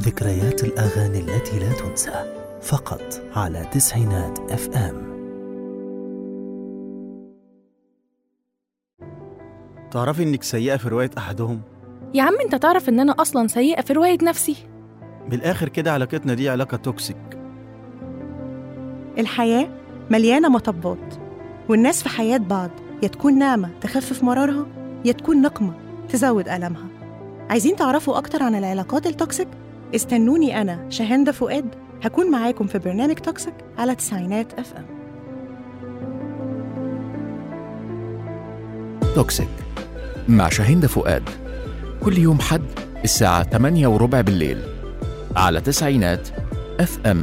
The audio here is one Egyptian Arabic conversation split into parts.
ذكريات الأغاني التي لا تنسى فقط على تسعينات اف ام تعرفي انك سيئة في رواية احدهم يا عم انت تعرف ان انا اصلا سيئة في رواية نفسي بالاخر كده علاقتنا دي علاقة توكسيك الحياة مليانة مطبات والناس في حياة بعض يا تكون نعمة تخفف مرارها يا تكون نقمة تزود ألمها عايزين تعرفوا أكتر عن العلاقات التوكسيك؟ استنوني أنا شاهندة فؤاد هكون معاكم في برنامج توكسيك على تسعينات اف ام توكسيك مع شاهين فؤاد كل يوم حد الساعة 8 وربع بالليل على تسعينات اف ام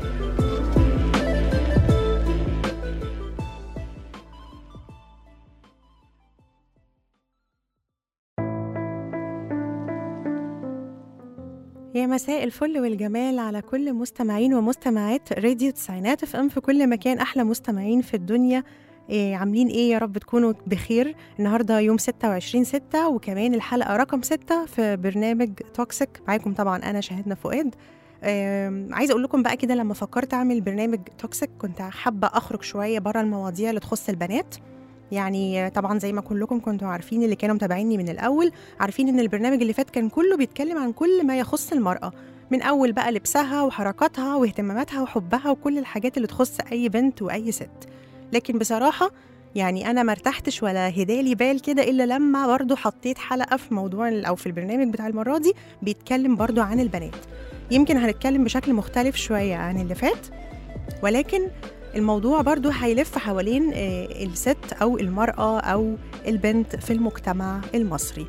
يا مساء الفل والجمال على كل مستمعين ومستمعات راديو تسعينات اف ام في كل مكان احلى مستمعين في الدنيا إيه عاملين ايه يا رب تكونوا بخير النهارده يوم 26 6 وكمان الحلقه رقم 6 في برنامج توكسيك معاكم طبعا انا شاهدنا فؤاد آم، عايزه اقول لكم بقى كده لما فكرت اعمل برنامج توكسيك كنت حابه اخرج شويه بره المواضيع اللي تخص البنات يعني طبعا زي ما كلكم كنتوا عارفين اللي كانوا متابعيني من الاول عارفين ان البرنامج اللي فات كان كله بيتكلم عن كل ما يخص المراه من اول بقى لبسها وحركاتها واهتماماتها وحبها وكل الحاجات اللي تخص اي بنت واي ست لكن بصراحه يعني انا ما ارتحتش ولا هدالي بال كده الا لما برضو حطيت حلقه في موضوع ال- او في البرنامج بتاع المره دي بيتكلم برضو عن البنات يمكن هنتكلم بشكل مختلف شويه عن اللي فات ولكن الموضوع برضو هيلف حوالين آه، الست او المراه او البنت في المجتمع المصري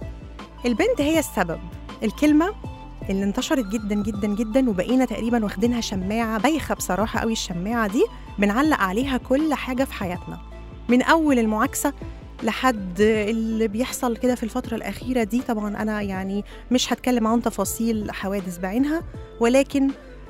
البنت هي السبب الكلمه اللي انتشرت جدا جدا جدا وبقينا تقريبا واخدينها شماعه بايخه بصراحه قوي الشماعه دي بنعلق عليها كل حاجه في حياتنا من اول المعاكسه لحد اللي بيحصل كده في الفترة الأخيرة دي طبعا أنا يعني مش هتكلم عن تفاصيل حوادث بعينها ولكن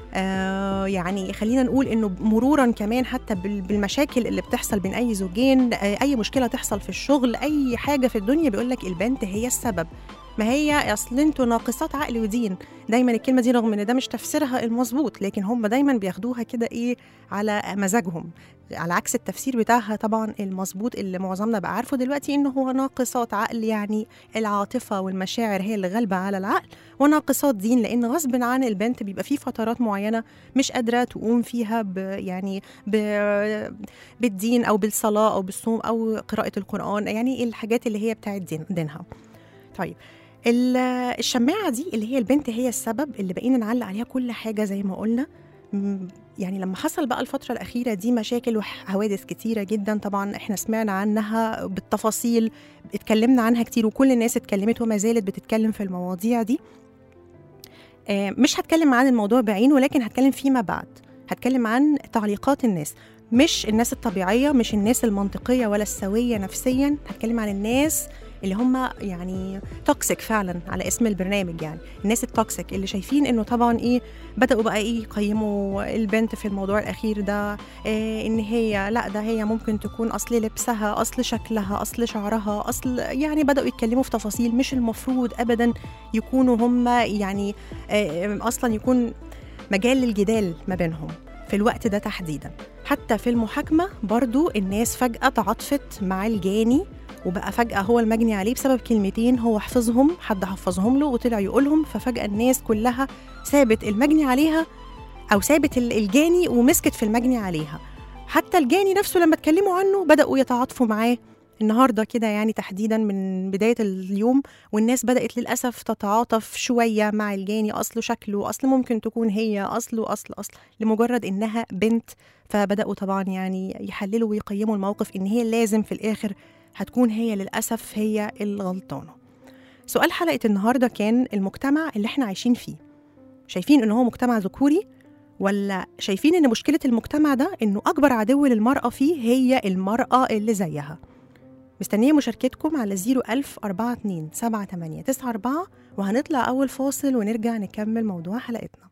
آه يعني خلينا نقول انه مرورا كمان حتى بال- بالمشاكل اللي بتحصل بين اي زوجين آه اي مشكله تحصل في الشغل اي حاجه في الدنيا بيقول لك البنت هي السبب ما هي اصل انتوا ناقصات عقل ودين دايما الكلمه دي رغم ان ده مش تفسيرها المظبوط لكن هم دايما بياخدوها كده ايه على مزاجهم على عكس التفسير بتاعها طبعا المظبوط اللي معظمنا بقى عارفه دلوقتي انه هو ناقصات عقل يعني العاطفه والمشاعر هي اللي غالبه على العقل وناقصات دين لان غصب عن البنت بيبقى في فترات معينه مش قادره تقوم فيها ب يعني ب بالدين او بالصلاه او بالصوم او قراءه القران يعني الحاجات اللي هي بتاعت دين دينها طيب ال- الشماعه دي اللي هي البنت هي السبب اللي بقينا نعلق عليها كل حاجه زي ما قلنا م- يعني لما حصل بقى الفترة الأخيرة دي مشاكل وحوادث كتيرة جدا طبعا احنا سمعنا عنها بالتفاصيل اتكلمنا عنها كتير وكل الناس اتكلمت وما زالت بتتكلم في المواضيع دي آه، مش هتكلم عن الموضوع بعينه ولكن هتكلم فيما بعد هتكلم عن تعليقات الناس مش الناس الطبيعية مش الناس المنطقية ولا السوية نفسيا هتكلم عن الناس اللي هم يعني توكسيك فعلا على اسم البرنامج يعني الناس التوكسيك اللي شايفين انه طبعا ايه بدأوا بقى ايه يقيموا البنت في الموضوع الأخير ده إيه ان هي لا ده هي ممكن تكون اصل لبسها اصل شكلها اصل شعرها اصل يعني بدأوا يتكلموا في تفاصيل مش المفروض ابدا يكونوا هم يعني آه، اصلا يكون مجال للجدال ما بينهم في الوقت ده تحديدا حتى في المحاكمة برضو الناس فجأة تعاطفت مع الجاني وبقى فجأة هو المجني عليه بسبب كلمتين هو حفظهم حد حفظهم له وطلع يقولهم ففجأة الناس كلها سابت المجني عليها أو سابت ال- الجاني ومسكت في المجني عليها حتى الجاني نفسه لما اتكلموا عنه بدأوا يتعاطفوا معاه النهارده كده يعني تحديدا من بدايه اليوم والناس بدات للاسف تتعاطف شويه مع الجاني اصله شكله اصل ممكن تكون هي اصله اصل اصل لمجرد انها بنت فبداوا طبعا يعني يحللوا ويقيموا الموقف ان هي لازم في الاخر هتكون هي للاسف هي الغلطانه سؤال حلقه النهارده كان المجتمع اللي احنا عايشين فيه شايفين ان هو مجتمع ذكوري ولا شايفين ان مشكله المجتمع ده انه اكبر عدو للمراه فيه هي المراه اللي زيها مستنية مشاركتكم على 01000 42 78 94 وهنطلع أول فاصل ونرجع نكمل موضوع حلقتنا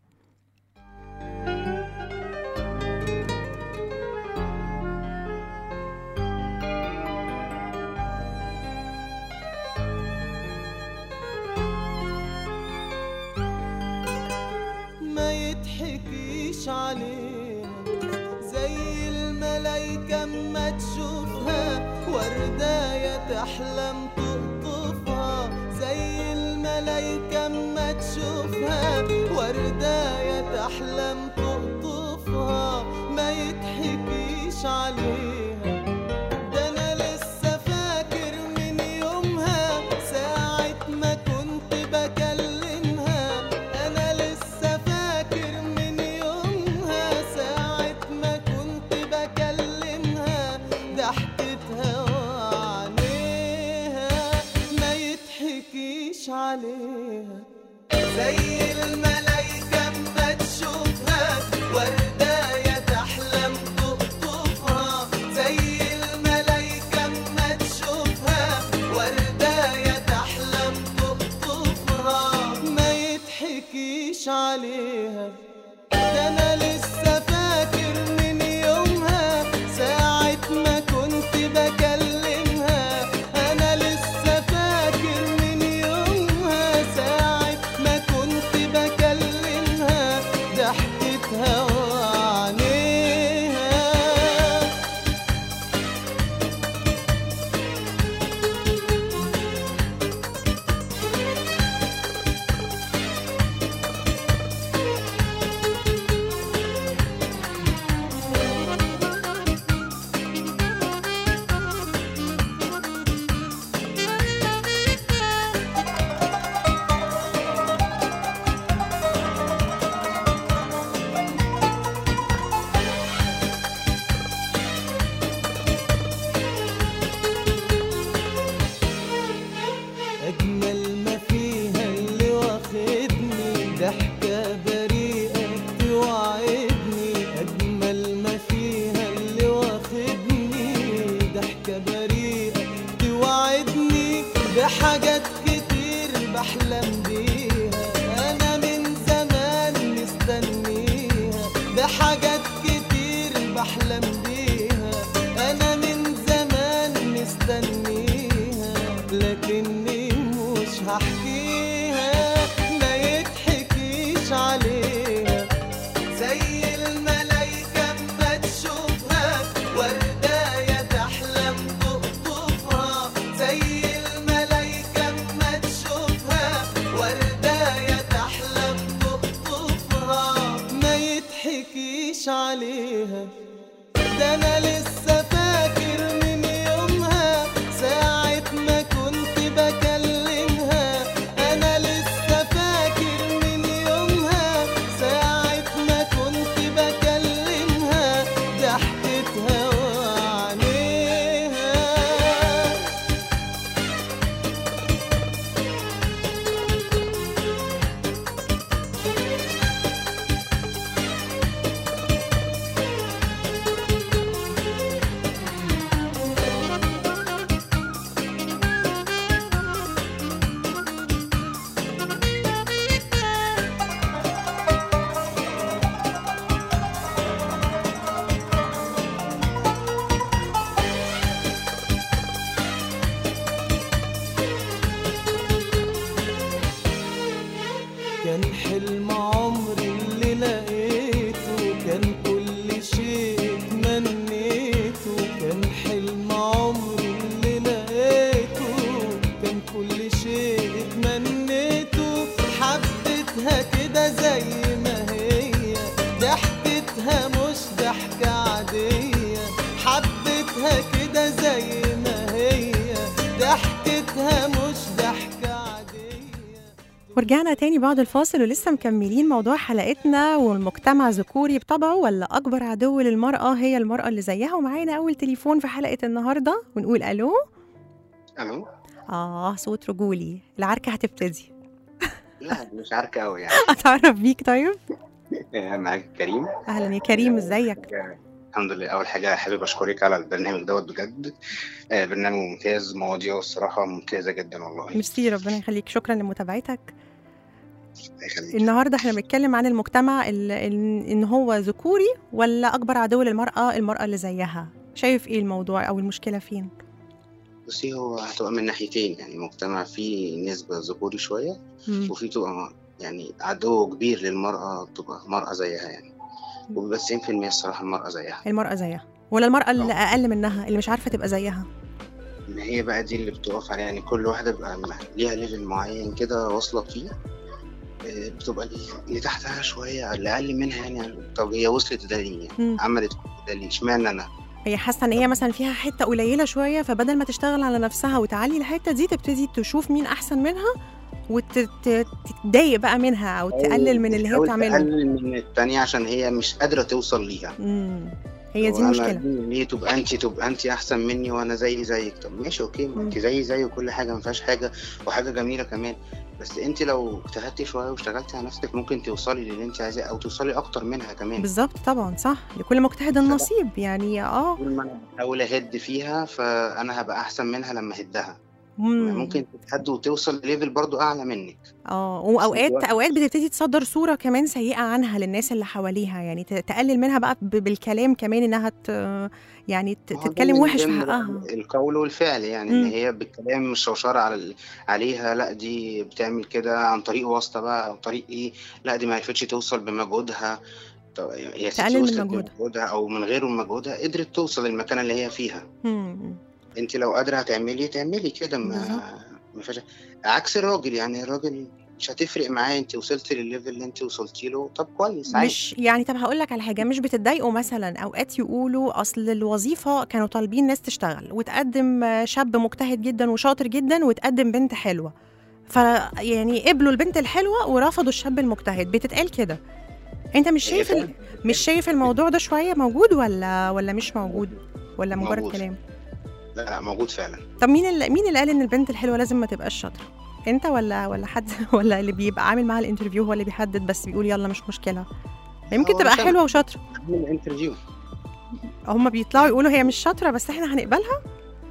عليها زي الملايكة اما تشوفها ورداية تحلم تقطفها زي الملايكة اما تشوفها ورداية تحلم تقطفها ما يضحكيش عليها ده انا لسه فاكر من يومها ساعة ما كنت بكلمها انا لسه فاكر من يومها ساعة ما كنت بكلمها ضحكتها وعينيها ما يضحكيش عليها زي الملايكة اما تشوفها ورداية تحلم تقطفها زي الملايكة اما تشوفها ورداية تحلم تقطفها ما يضحكيش عليها ده انا لسه فاكر من يومها ساعة ما كنت بكلمها انا لسه فاكر من يومها ساعة ما كنت بكلمها ضحكتها وعينيها أجمل ما فيها اللي واخدني ضحكة بريئة توعدني أجمل ما فيها اللي واخدني ضحكة بريئة توعدني بحاجات كتير بحلم بيها أنا من زمان مستنيها بحاجات كتير بحلم بيها أنا من زمان مستنيها لكني مش هحكيها ما يضحكيش عليها زي الملايكة اما تشوفها ورداية تحلم تقطفها زي الملايكة اما تشوفها ورداية تحلم تقطفها ما يضحكيش عليها ده انا لسه فاكر من يومها ساعة ما كنت بكلمها انا لسه فاكر من يومها ساعة ما كنت بكلمها ضحكتها وعينيها كان حلم عمري اللي لقيته كان كل شيء اتمنيته كان حلم عمري اللي لقيته كان كل شيء اتمنيته حبيتها كده زي ما هي ضحكتها مش ضحكة عادية حبيتها كده زي ما هي ضحكتها مش ضحكة عادية ورجعنا تاني بعد الفاصل ولسه مكملين موضوع حلقتنا والمجتمع ذكوري بطبعه ولا أكبر عدو للمرأة هي المرأة اللي زيها ومعانا أول تليفون في حلقة النهاردة ونقول ألو الو آه صوت رجولي العركة هتبتدي لا مش عاركة قوي يعني أتعرف بيك طيب آه، معاك كريم أهلا يا كريم إزيك آه، الحمد لله اول حاجه حابب اشكرك على البرنامج دوت بجد آه، برنامج ممتاز مواضيعه الصراحه ممتازه جدا والله ميرسي ربنا يخليك شكرا لمتابعتك الله يخليك النهارده احنا بنتكلم عن المجتمع ال- ال- ان هو ذكوري ولا اكبر عدو للمراه المراه اللي زيها شايف ايه الموضوع او المشكله فين بصي هو هتبقى من ناحيتين يعني المجتمع فيه نسبه ذكوري شويه مم. وفي تبقى يعني عدو كبير للمرأة تبقى مرأة زيها يعني وبس 90% الصراحه المراه زيها المرأة زيها ولا المرأة اللي آه. أقل منها اللي مش عارفة تبقى زيها ان هي بقى دي اللي بتقف عليها يعني كل واحده بقى م- ليها ليفل معين كده واصله فيه آه، بتبقى اللي- اللي تحتها شويه اللي اقل منها يعني طب هي وصلت ده ليه يعني مم. عملت ده ليه اشمعنى انا هي حاسة إن هي مثلا فيها حتة قليلة شوية فبدل ما تشتغل على نفسها وتعلي الحتة دي تبتدي تشوف مين أحسن منها وتتضايق بقى منها أو تقلل من اللي هي بتحاول بتعمله تقلل من التانية عشان هي مش قادره توصل ليها مم. هي دي وأنا المشكلة ليه ليه تبقى انت تبقى انت احسن مني وانا زي زيك طب ماشي اوكي ما انت زي زي وكل حاجه ما فيهاش حاجه وحاجه جميله كمان بس انت لو اجتهدتي شويه واشتغلتي على نفسك ممكن توصلي للي انت عايزاه او توصلي اكتر منها كمان بالظبط طبعا صح لكل مجتهد النصيب يعني اه طول ما انا بحاول اهد فيها فانا هبقى احسن منها لما اهدها مم. ممكن تتهد وتوصل ليفل برضو اعلى منك اه واوقات الوقت. اوقات بتبتدي تصدر صوره كمان سيئه عنها للناس اللي حواليها يعني ت- تقلل منها بقى ب- بالكلام كمان انها ت... يعني ت- ما هو ده تتكلم من وحش في ضمن حقها القول والفعل يعني ان مم. هي بالكلام مش شوشره على ال- عليها لا دي بتعمل كده عن طريق واسطه بقى او طريق ايه لا دي ما عرفتش توصل بمجهودها طب هي ستي تقلل من وصلت مجهودها. بمجهودها او من غير مجهودها قدرت توصل للمكان اللي هي فيها مم. انت لو قادره هتعملي تعملي كده بالظبط. ما ما فيهاش عكس الراجل يعني الراجل مش هتفرق معاه انت وصلت للليفل اللي انت وصلتي له طب كويس عادي مش يعني طب هقول لك على حاجه مش بتتضايقوا مثلا اوقات يقولوا اصل الوظيفه كانوا طالبين ناس تشتغل وتقدم آه، شاب مجتهد جدا وشاطر جدا وتقدم بنت حلوه ف يعني قبلوا البنت الحلوه ورفضوا الشاب المجتهد بتتقال كده انت مش هي شايف ال... فعلا مش شايف الموضوع ده شويه موجود ولا ولا مش موجود ولا مجرد موجود. كلام لا لا موجود فعلا طب مين اللي مين اللي قال ان البنت الحلوه لازم ما تبقاش شاطره انت ولا ولا حد ولا اللي بيبقى عامل معاها الانترفيو هو اللي بيحدد بس بيقول يلا مش مشكله ما يمكن هو تبقى مش أنا. حلوه وشاطره من الانترفيو هم بيطلعوا يقولوا هي مش شاطره بس احنا هنقبلها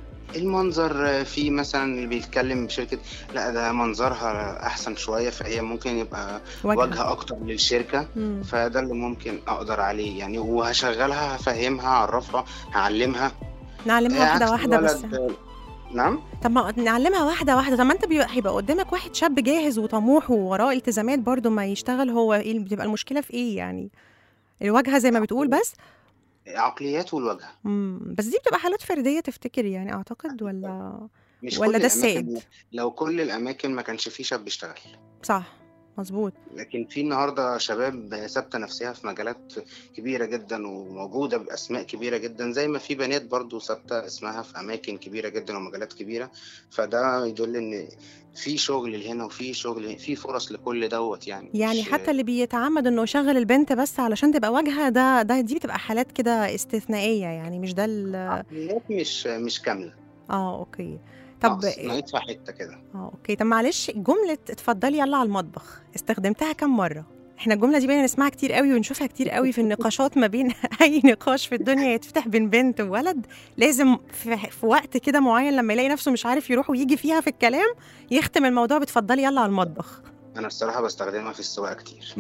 المنظر في مثلا اللي بيتكلم بشركة لا ده منظرها أحسن شوية فهي ممكن يبقى وجه أكتر للشركة مم. فده اللي ممكن أقدر عليه يعني وهشغلها هفهمها هعرفها هعلمها نعلمها واحده عكس واحده بس الولد- نعم طب ما نعلمها واحده واحده طب ما انت بيبقى هيبقى قدامك واحد شاب جاهز وطموح ووراه التزامات برضو ما يشتغل هو ايه اللي بتبقى المشكله في ايه يعني الواجهه زي ما بتقول بس عقليات والوجه مم. بس دي بتبقى حالات فرديه تفتكر يعني اعتقد ولا مش ولا كل ده الأماكن السائد؟ لو كل الأماكن ما كانش فيه شاب بيشتغل صح مظبوط لكن في النهارده شباب ثابته نفسها في مجالات كبيره جدا وموجوده باسماء كبيره جدا زي ما في بنات برضو ثابته اسمها في اماكن كبيره جدا ومجالات كبيره فده يدل ان في شغل هنا وفي شغل في فرص لكل دوت يعني يعني مش- حتى اللي بيتعمد انه يشغل البنت بس علشان تبقى واجهه ده ده دي بتبقى حالات كده استثنائيه يعني مش ده ال- عقليات مش مش كامله اه اوكي طب ناقص- ناقصها حته كده اه اوكي طب معلش جمله اتفضلي يلا على المطبخ استخدمتها كم مره احنا الجمله دي بقينا نسمعها كتير قوي ونشوفها كتير قوي في النقاشات ما بين اي نقاش في الدنيا يتفتح بين بنت وولد لازم في, في وقت كده معين لما يلاقي نفسه مش عارف يروح ويجي فيها في الكلام يختم الموضوع بتفضلي يلا على المطبخ انا الصراحه بستخدمها في السواقه كتير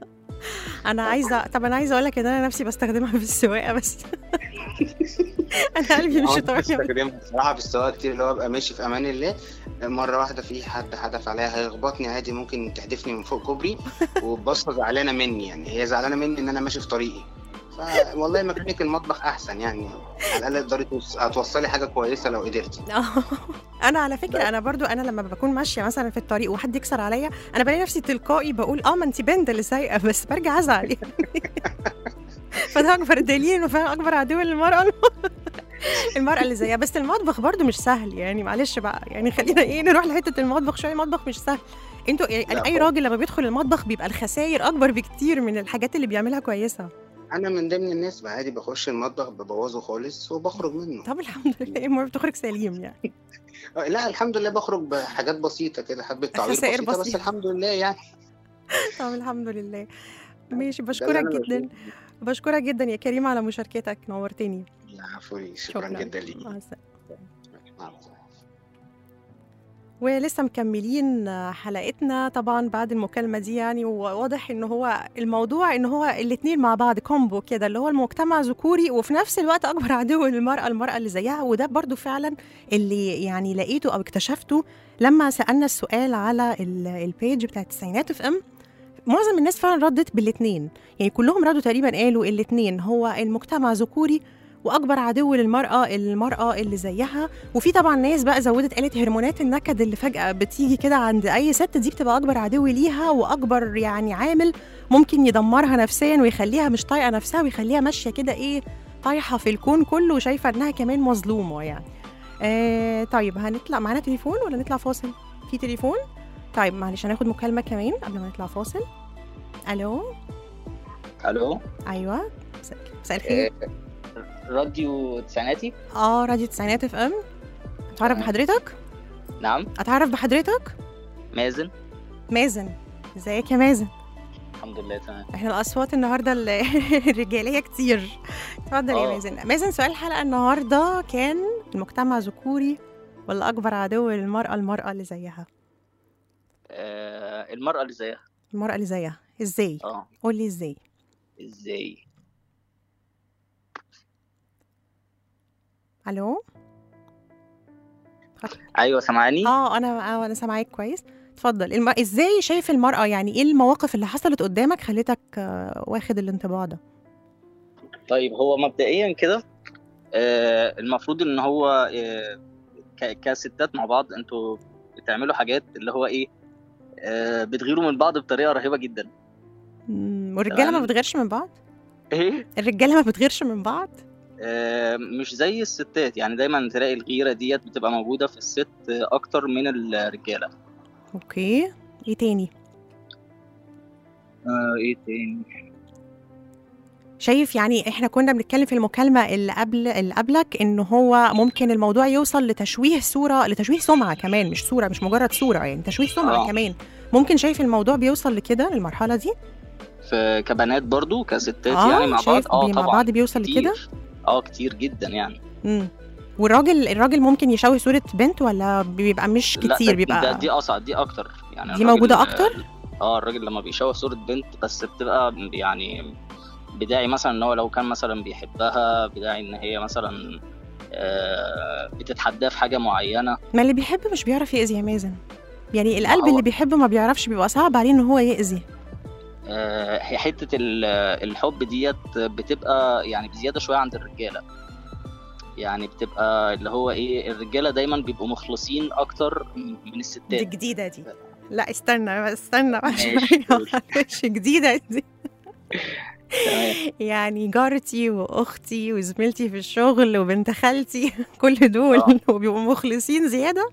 انا عايزه طب انا عايزه اقول لك ان انا نفسي بستخدمها في السواقه بس انا قلبي مش أنا طبيعي بستخدمها الصراحه في السواقه كتير اللي هو ابقى ماشي في امان الله مره واحده في حد حدف عليها هيخبطني عادي ممكن تحدفني من فوق كوبري وبصه زعلانه مني يعني هي زعلانه مني ان انا ماشي في طريقي فوالله مكانك المطبخ احسن يعني على الاقل تقدري توص- هتوصلي حاجه كويسه لو قدرتي آه. انا على فكره انا برضو انا لما بكون ماشيه مثلا في الطريق وحد يكسر عليا انا بلاقي نفسي تلقائي بقول اه ما انت بنت اللي سايقه بس برجع ازعل فده اكبر دليل انه فعلا اكبر عدو للمراه المرأة اللي زيها بس المطبخ برضو مش سهل يعني معلش بقى يعني خلينا ايه نروح لحتة المطبخ شوية المطبخ مش سهل انتوا يعني لا اي خالص. راجل لما بيدخل المطبخ بيبقى الخسائر اكبر بكتير من الحاجات اللي بيعملها كويسة انا من ضمن الناس بقى عادي بخش المطبخ ببوظه خالص وبخرج منه طب الحمد لله المهم بتخرج سليم يعني آه، لا الحمد لله بخرج بحاجات بسيطه كده حبه تعوير خسائر بسيطه بس بسيطة. الحمد لله يعني طب الحمد لله ماشي ده اللي بشكرك أنا جدا بشوفه. بشكرك جدا يا كريم على مشاركتك نورتني العفو شكرا جدا ليك مع السلامة مع السلامة. ولسه مكملين حلقتنا طبعا بعد المكالمة دي يعني وواضح ان هو الموضوع ان هو الاتنين مع بعض كومبو كده اللي هو المجتمع ذكوري وفي نفس الوقت اكبر عدو للمرأة المرأة اللي زيها وده برضو فعلا اللي يعني لقيته او اكتشفته لما سألنا السؤال على ال- البيج بتاعت التسعينات اف ام معظم الناس فعلا ردت بالاثنين يعني كلهم ردوا تقريبا قالوا الاثنين هو المجتمع ذكوري واكبر عدو للمراه المراه اللي زيها وفي طبعا ناس بقى زودت قالت هرمونات النكد اللي فجاه بتيجي كده عند اي ست دي بتبقى اكبر عدو ليها واكبر يعني عامل ممكن يدمرها نفسيا ويخليها مش طايقه نفسها ويخليها ماشيه كده ايه طايحه في الكون كله وشايفه انها كمان مظلومه يعني آه طيب هنطلع معانا تليفون ولا نطلع فاصل في تليفون طيب معلش هناخد مكالمه كمان قبل ما نطلع فاصل الو الو ايوه مساء مساء الخير آه، راديو تسعيناتي اه راديو تسعينات اف ام اتعرف تمام. بحضرتك نعم اتعرف بحضرتك مازن مازن ازيك يا مازن الحمد لله تمام احنا الاصوات النهارده ال- الرجاليه كتير اتفضل يا آه. مازن مازن سؤال الحلقه النهارده كان المجتمع ذكوري ولا اكبر عدو للمراه المراه اللي زيها آه المرأة اللي زيها المراه اللي زيها ازاي اه قول لي ازاي ازاي الو ايوه سامعاني اه انا آه انا سامعاك كويس اتفضل الم... ازاي شايف المراه يعني ايه المواقف اللي حصلت قدامك خلتك آه، واخد الانطباع ده طيب هو مبدئيا كده آه المفروض ان هو آه ك- كستات مع بعض انتوا بتعملوا حاجات اللي هو ايه آه بتغيروا من بعض بطريقة رهيبة جدا مم، والرجاله ما تمام. بتغيرش من بعض ايه الرجاله ما بتغيرش من بعض آه مش زي الستات يعني دايما تلاقي الغيرة ديت بتبقى موجودة في الست آه، اكتر من الرجالة اوكي ايه تاني آه ايه تاني شايف يعني احنا كنا بنتكلم في المكالمه اللي قبل اللي قبلك ان هو ممكن الموضوع يوصل لتشويه صوره لتشويه سمعه كمان مش صوره مش مجرد صوره يعني تشويه سمعه آه. كمان ممكن شايف الموضوع بيوصل لكده للمرحله دي في كبنات برضو كستات اه يعني مع شايف بعض اه بي- مع طبعا بعض بيوصل كتير. لكده اه كتير جدا يعني امم والراجل الراجل ممكن يشوه صوره بنت ولا بيبقى مش لا كتير ده بيبقى ده دي اصعب دي اكتر يعني دي الراجل- موجودة أكتر؟ اه الراجل لما بيشوه صورة بنت بس بتبقى يعني بداعي مثلا ان هو لو كان مثلا بيحبها بداعي ان هي مثلا آه بتتحداه في حاجة معينة ما اللي بيحب مش بيعرف يأذي يا مازن يعني القلب هو- اللي بيحب ما بيعرفش بيبقى صعب عليه ان هو يأذي آه هي حتة ال- الحب ديت بتبقى يعني بزيادة شوية عند الرجالة يعني بتبقى اللي هو ايه الرجالة دايما بيبقوا مخلصين اكتر من دي الستات جديدة دي لا استنى استنى ماشي، قول. معلش جديدة دي تمام يعني جارتي واختي وزميلتي في الشغل وبنت خالتي كل دول آه. وبيبقوا مخلصين زياده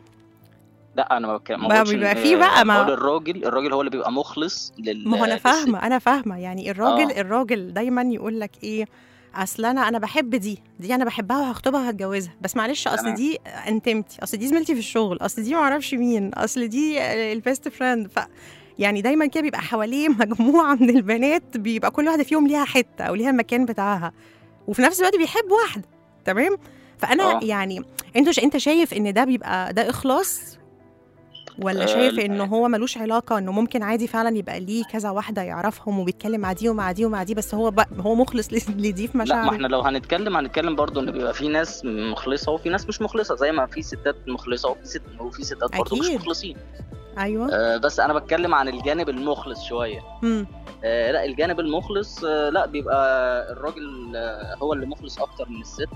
لا انا ما بتكلم ما بقولش بيبقى إن- فيه بقى ما- بقول الراجل الراجل هو اللي بيبقى مخلص لل ما هو انا للست. فاهمه انا فاهمه يعني الراجل آه. الراجل دايما يقول لك ايه اصل انا انا بحب دي دي انا بحبها وهخطبها وهتجوزها بس معلش اصل تمام. دي انتمتي اصل دي زميلتي في الشغل اصل دي معرفش مين اصل دي البيست فريند ف يعني دايما كده بيبقى حواليه مجموعه من البنات بيبقى كل واحده فيهم ليها حته او ليها المكان بتاعها وفي نفس الوقت بيحب واحده تمام فانا آه. يعني انت انت شايف ان ده بيبقى ده اخلاص ولا آه، شايف لا. انه هو ملوش علاقه انه ممكن عادي فعلا يبقى ليه كذا واحده يعرفهم وبيتكلم مع دي ومع دي ومع دي بس هو بقى هو مخلص ل- لدي في لا ما مشاعره احنا لو هنتكلم هنتكلم برضو ان بيبقى في ناس مخلصه وفي ناس مش مخلصه زي ما في ستات مخلصه وفي ست وفي ستات برضو مش أكيد. مخلصين ايوه آه بس انا بتكلم عن الجانب المخلص شويه امم آه لا الجانب المخلص آه لا بيبقى الراجل آه هو اللي مخلص اكتر من الست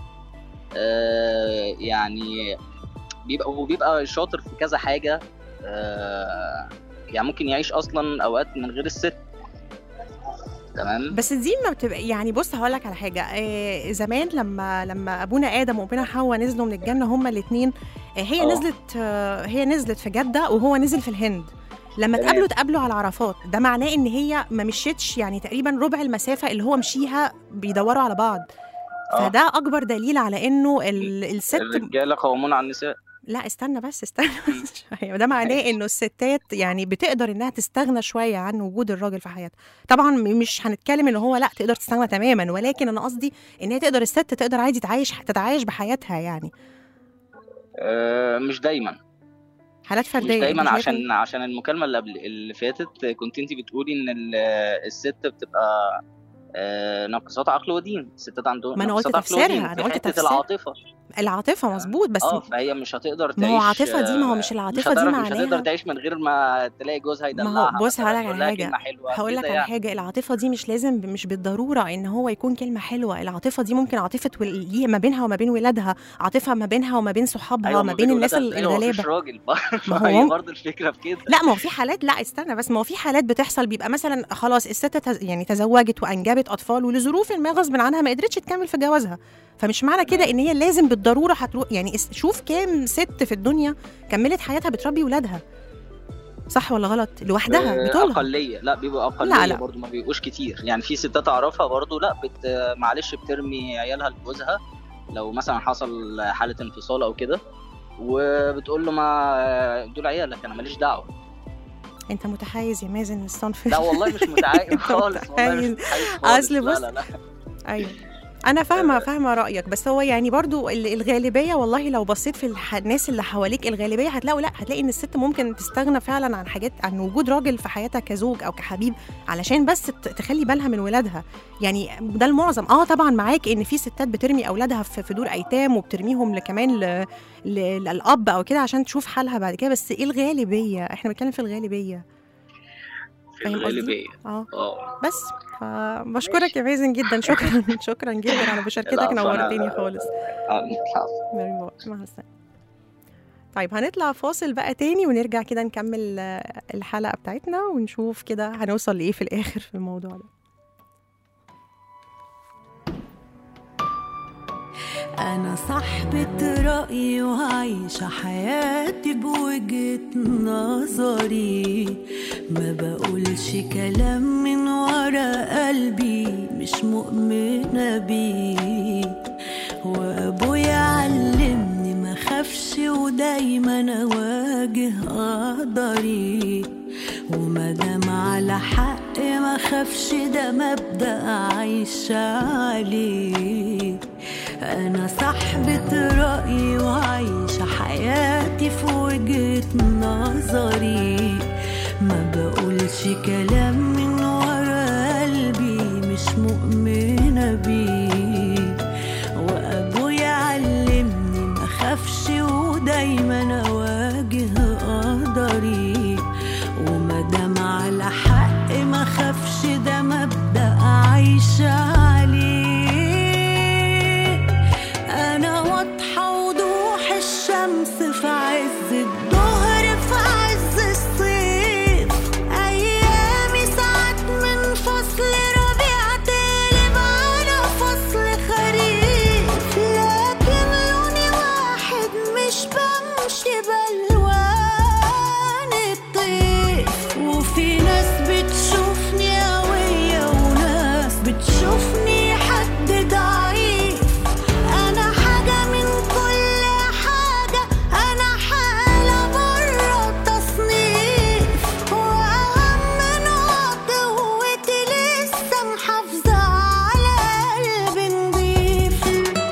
آه يعني بيبقى وبيبقى شاطر في كذا حاجه آه يعني ممكن يعيش اصلا اوقات من غير الست تمام بس دي ما بتبقى يعني بص هقول لك على حاجه آه زمان لما لما ابونا ادم وابونا حواء نزلوا من الجنه هما الاثنين آه هي آه. نزلت آه هي نزلت في جده وهو نزل في الهند لما تمام. اتقابلوا اتقابلوا على عرفات ده معناه ان هي ما مشيتش يعني تقريبا ربع المسافه اللي هو مشيها بيدوروا على بعض آه. فده اكبر دليل على انه ال- الست الرجاله قوامون على النساء لا استنى بس استنى بس شوية ده معناه انه الستات يعني بتقدر انها تستغنى شويه عن وجود الراجل في حياتها طبعا م- مش هنتكلم ان هو لا تقدر تستغنى تماما ولكن انا قصدي ان هي تقدر الست تقدر عادي تعيش تتعايش بحياتها يعني آه مش دايما حالات مش فرديه دايما أنت شايف عشان عشان المكالمه اللي قبل اللي فاتت كنت انت بتقولي ان ال- الست بتبقى آه، ناقصات عقل ودين الستات عندهم ما أنا قلت ناقصات عقل تفسيرها، ودين أنا في قلت حته تفسير. العاطفه العاطفه مظبوط بس اه فهي مش هتقدر تعيش ما هو عاطفة دي- ما هو آه، مش العاطفة دي هتعرف- مش هتقدر معناها- تعيش من غير ما تلاقي جوزها يدلعها ما هو بص مثلاً، هقول لك يقول على لها حاجه كلمة حلوة هقول لك كده على يعني. حاجه العاطفه دي مش لازم مش بالضروره ان هو يكون كلمه حلوه العاطفه دي ممكن عاطفه ول- ليه ما بينها وما بين ولادها عاطفه ما بينها وما بين صحابها ايوه ما بين الناس ولادها تلاقي هو مفيش الغلابه راجل ما هو ما هي مم- برضه الفكره في كده لا ما هو في حالات لا استنى بس ما هو في حالات بتحصل بيبقى مثلا خلاص الست تز... يعني تزوجت وانجبت اطفال ولظروف ما غصب عنها ما قدرتش تكمل في جوازها فمش معنى كده ان هي لازم بالضروره هتروح يعني اس- شوف كام ست في الدنيا كملت حياتها بتربي ولادها صح ولا غلط لوحدها آه، بطولها اقليه لا بيبقوا اقليه لا، لا. برضه ما بيبقوش كتير يعني في ستات اعرفها برضه لا بت معلش بترمي عيالها لجوزها لو مثلا حصل حاله انفصال او كده وبتقول له ما دول عيالك انا ماليش دعوه انت متحيز يا مازن الصنف لا والله مش متعايز أنت خالص والله مش متحيز. متعايز خالص أصل لا بص- لا لا ايوه انا فاهمه فاهمه رايك بس هو يعني برضو ال- الغالبيه والله لو بصيت في الح... الناس اللي حواليك الغالبيه هتلاقوا لا هتلاقي ان الست ممكن تستغنى فعلا عن حاجات عن وجود راجل في حياتها كزوج او كحبيب علشان بس ت- تخلي بالها من ولادها يعني ده المعظم اه طبعا معاك ان في ستات بترمي اولادها في في دور ايتام وبترميهم كمان ل... ل... للاب او كده عشان تشوف حالها بعد كده بس ايه الغالبيه احنا بنتكلم في الغالبيه في فاهم قصدي؟ الغالبيه اه اه بس فبشكرك يا مازن جدا شكرا شكرا جدا على مشاركتك العفو، أنا- نورتني خالص آه، العفو. باي باي مع السلامة طيب هنطلع فاصل بقى تاني ونرجع كده نكمل آه، الحلقة بتاعتنا ونشوف كده هنوصل لإيه في الآخر في الموضوع ده أنا صاحبة رأيي وعايشة حياتي بوجهة نظري ما بقولش كلام من ورا قلبي مش مؤمنة بيه وأبويا علمني ما خافش ودايما أواجه قدري ومادام على حق ما خافش ده مبدأ عايشة عليه أنا صاحبة رأيي وعايشة حياتي في وجهة نظري ما بقولش كلام من ورا قلبي مش مؤمنة بيه وأبويا علمني ما خافش ودايما أواجه قدري ومادام على حق ما خافش ده مبدأ عايشة عليه أنا واضحة وضوح الشمس في عز الظهر في عز الصيف أيامي ساعات من فصل ربيع تقلب على فصل خريف لكن لوني واحد مش بمشي بألوان الطيف وفي ناس بتشوفني قوية وناس بتشوفني حد ضعيف أنا حاجة من كل حاجة أنا حالة بره التصنيف وأهم نقطة قوتي لسه محافظة على قلب نضيف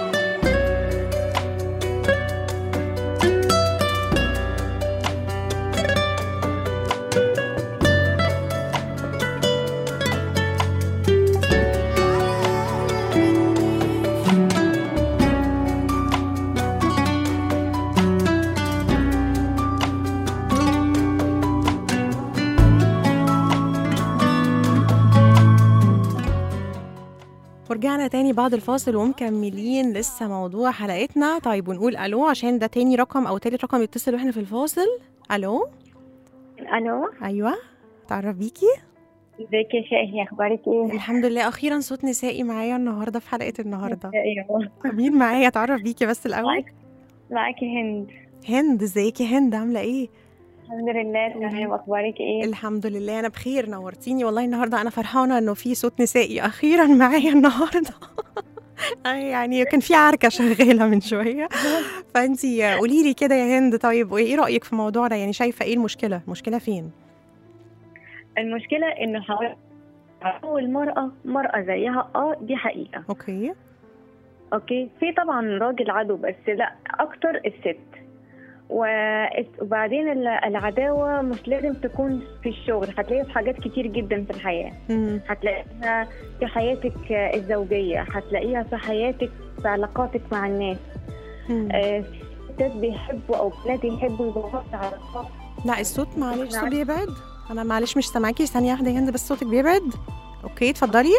ورجعنا تاني بعد الفاصل ومكملين لسه موضوع حلقتنا طيب ونقول ألو عشان ده تاني رقم أو تالت رقم يتصل واحنا في الفاصل ألو الو أيوة تعرف بيكي ازيك يا شاهي اخبارك ايه الحمد لله أخيرا صوت نسائي معايا النهاردة في حلقة النهاردة ايوه مين معايا تعرف بيكي بس الأول معاك- معاكي هند هند ازيك يا هند عاملة ايه الحمد لله تمام اخبارك ايه الحمد لله انا بخير نورتيني والله النهارده انا فرحانه انه في صوت نسائي اخيرا معايا النهارده أي يعني كان في عركه شغاله من شويه فانتي قولي لي كده يا هند طيب وايه رايك في الموضوع ده يعني شايفه ايه المشكله المشكله فين المشكله انه حوالي المرأة مرأة زيها اه دي حقيقة اوكي اوكي في طبعا راجل عدو بس لا اكتر الست و- وبعدين ال- العداوة مش لازم تكون في الشغل هتلاقيها في حاجات كتير جدا في الحياة مم. هتلاقيها في حياتك الزوجية هتلاقيها في حياتك في علاقاتك مع الناس مم. آه، في ستات بيحبوا او بنات يحبوا يدوروا على الصف لا الصوت معلش الصوت بيبعد انا معلش مش سامعاكي ثانيه واحده يا هند بس صوتك بيبعد اوكي اتفضلي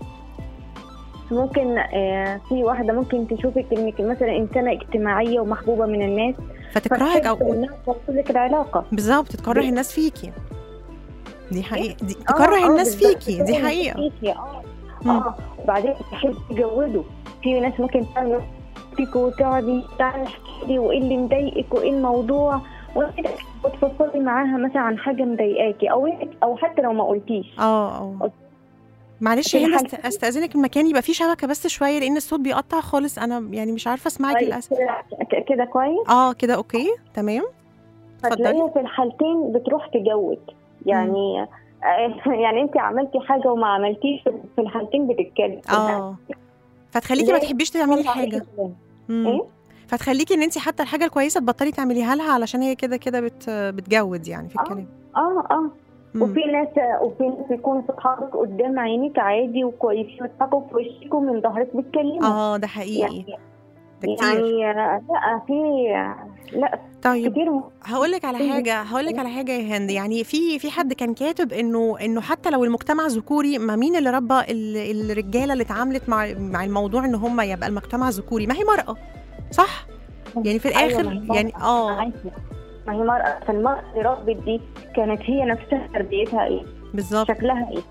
ممكن آه، في واحده ممكن تشوفك انك مثلا انسانه اجتماعيه ومحبوبه من الناس فتكرهك او انها توصل لك العلاقه بالظبط تكره الناس فيكي دي حقيقة دي آه، تكره آه، الناس بالظبط، فيكي تكره دي الناس حقيقة فيكي، اه مم. اه وبعدين تحب تجودوا في ناس ممكن تعمل فيك وتقعدي تعالي احكي لي وايه اللي مضايقك وايه الموضوع وكده وتفضفضي معاها مثلا عن حاجه مضايقاكي او او حتى لو ما قلتيش اه اه معلش في يا هند حاجة- است- استاذنك المكان يبقى فيه شبكة بس شوية لأن الصوت بيقطع خالص أنا يعني مش عارفة أسمعك طيب، للأسف كده- كده كويس اه كده أوكي تمام هتلاقيها في الحالتين بتروح تجود يعني آه، يعني انت عملتي حاجه وما عملتيش في الحالتين بتتكلم اه فتخليكي ما ليه؟ تحبيش تعملي طبعاً الحاجة كده. مم. إيه؟ فتخليكي ان انت حتى الحاجة الكويسة تبطلي تعمليها لها علشان هي كده كده بت بتجود يعني في الكلام اه اه مم. وفي ناس وفي ناس يكونوا صحابك قدام عينيك عادي وكويسين ويضحكوا في وشك ومن ظهرك بيتكلموا اه ده حقيقي يعني ده كتير يعني آه، لا في لا طيب كتير م- هقول لك على حاجه هقول لك على حاجه يا هند يعني في في حد كان كاتب انه انه حتى لو المجتمع ذكوري ما مين اللي ربى ال- الرجاله اللي اتعاملت مع مع الموضوع ان هم يبقى المجتمع ذكوري ما هي مرأة صح يعني في أيوة، الاخر ما هي يعني مرأة. اه معاكي. ما هي مرأة فالمرأة اللي ربت دي كانت هي نفسها تربيتها ايه بالظبط شكلها ايه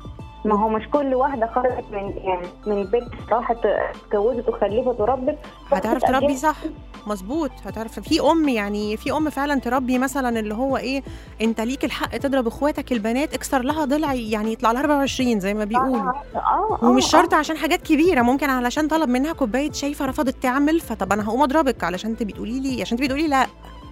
ما هو مش كل واحدة خرجت من يعني من البيت راحت اتجوزت وخلفت وربت هتعرف راحت تربي أجازة. صح مظبوط هتعرف في ام يعني في ام فعلا تربي مثلا اللي هو ايه انت ليك الحق تضرب اخواتك البنات اكسر لها ضلع يعني يطلع لها 24 زي ما بيقولوا اه اه ومش آه. شرط عشان حاجات كبيره ممكن علشان طلب منها كوبايه شاي فرفضت تعمل فطب انا هقوم اضربك علشان تبقي تقولي لي عشان تبقي تقولي لا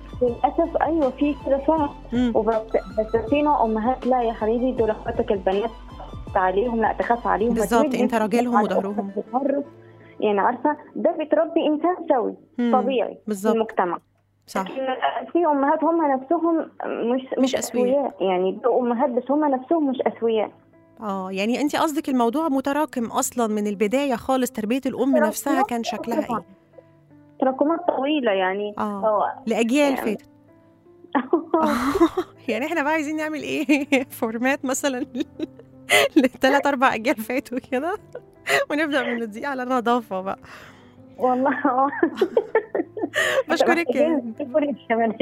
للأسف أيوة في كده فعلا مم. وبس بس في نوع أمهات لا يا حبيبي دول أخواتك البنات تخاف عليهم لا تخاف عليهم بالظبط، هتمد أنت راجلهم على وظهرهم. أختك بتمر. يعني عارفة ده بتربي إنسان سوي مم. طبيعي في بالظبط المجتمع صح لكن في أمهات هم نفسهم مش مش أسوياء. يعني دول أمهات بس هم نفسهم مش أسوياء اه يعني انت قصدك الموضوع متراكم اصلا من البدايه خالص تربيه الام نفسها كان شكلها ايه تراكمات طويلة يعني اه لاجيال يعني- فاتت يعني احنا بقى عايزين نعمل ايه فورمات مثلا لثلاث اربع اجيال فاتوا كده ونبدا من دي على نظافه بقى والله اه بشكرك يا محتاجين نشكرك كمان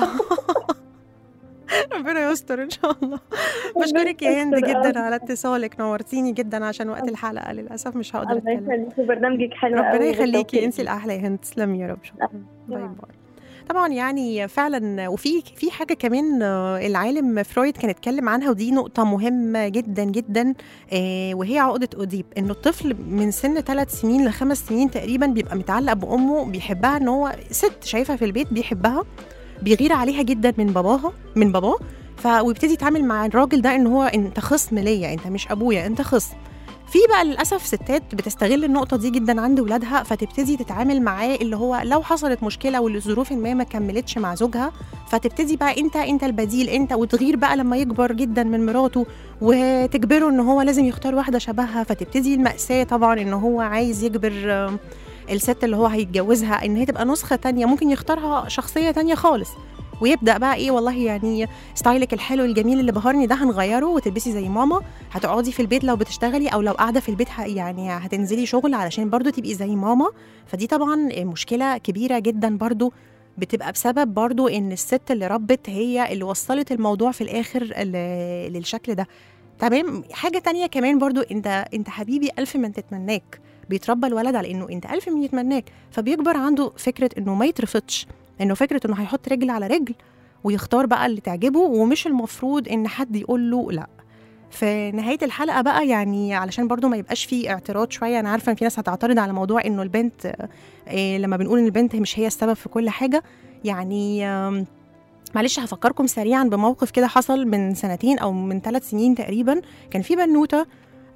ربنا يستر ان شاء الله بشكرك يا هند يستر جدا أوي. على اتصالك نورتيني جدا عشان وقت الحلقه للاسف مش هقدر الله اتكلم يخليكي برنامجك حلو ربنا قوي يخليكي بالتوفيق. انت الاحلى يا هند تسلمي يا رب شكرا باي باي طبعا يعني فعلا وفي في حاجه كمان آه، العالم فرويد كان اتكلم عنها ودي نقطه مهمه جدا جدا آه، وهي عقده اوديب انه الطفل من سن ثلاث سنين لخمس سنين تقريبا بيبقى متعلق بامه بيحبها ان هو ست شايفها في البيت بيحبها بيغير عليها جدا من باباها من باباه ف ويبتدي يتعامل مع الراجل ده ان هو انت خصم ليا انت مش ابويا انت خصم في بقى للاسف ستات بتستغل النقطه دي جدا عند ولادها فتبتدي تتعامل معاه اللي هو لو حصلت مشكله والظروف ما ما كملتش مع زوجها فتبتدي بقى انت انت البديل انت وتغير بقى لما يكبر جدا من مراته وتجبره ان هو لازم يختار واحده شبهها فتبتدي المأساة طبعا ان هو عايز يجبر آم، الست اللي هو هيتجوزها ان هي تبقى نسخه تانية ممكن يختارها شخصيه تانية خالص ويبدا بقى ايه والله يعني ستايلك الحلو الجميل اللي بهرني ده هنغيره وتلبسي زي ماما هتقعدي في البيت لو بتشتغلي او لو قاعده في البيت ه- يعني هتنزلي شغل علشان برضو تبقي زي ماما فدي طبعا مشكله كبيره جدا برضو بتبقى بسبب برضو ان الست اللي ربت هي اللي وصلت الموضوع في الاخر ل- للشكل ده تمام حاجه تانية كمان برضو انت انت حبيبي الف من تتمناك بيتربى الولد على انه انت الف من يتمناك فبيكبر عنده فكره انه ما يترفضش انه فكره انه هيحط رجل على رجل ويختار بقى اللي تعجبه ومش المفروض ان حد يقول له لا في نهايه الحلقه بقى يعني علشان برضو ما يبقاش في اعتراض شويه انا عارفه ان في ناس هتعترض على موضوع انه البنت آه، إيه لما بنقول ان البنت مش هي السبب في كل حاجه يعني آم، معلش هفكركم سريعا بموقف كده حصل من سنتين او من ثلاث سنين تقريبا كان في بنوته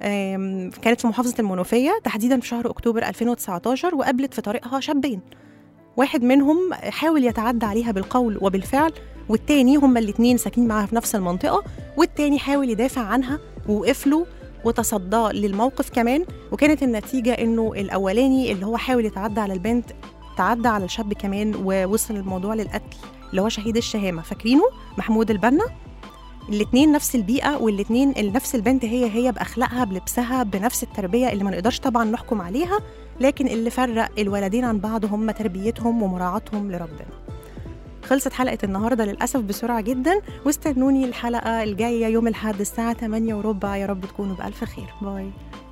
آم، كانت في محافظه المنوفيه تحديدا في شهر اكتوبر 2019 وقابلت في طريقها شابين واحد منهم حاول يتعدى عليها بالقول وبالفعل والتاني هما الاتنين ساكنين معاها في نفس المنطقة والتاني حاول يدافع عنها ووقف له وتصدى للموقف كمان وكانت النتيجة انه الاولاني اللي هو حاول يتعدى على البنت تعدى على الشاب كمان ووصل الموضوع للقتل اللي هو شهيد الشهامه فاكرينه محمود البنا الاتنين نفس البيئة والاتنين نفس البنت هي هي بأخلاقها بلبسها بنفس التربية اللي ما نقدرش طبعا نحكم عليها لكن اللي فرق الولدين عن بعض هم تربيتهم ومراعاتهم لربنا خلصت حلقة النهاردة للأسف بسرعة جدا واستنوني الحلقة الجاية يوم الأحد الساعة 8 وربع يا رب تكونوا بألف خير باي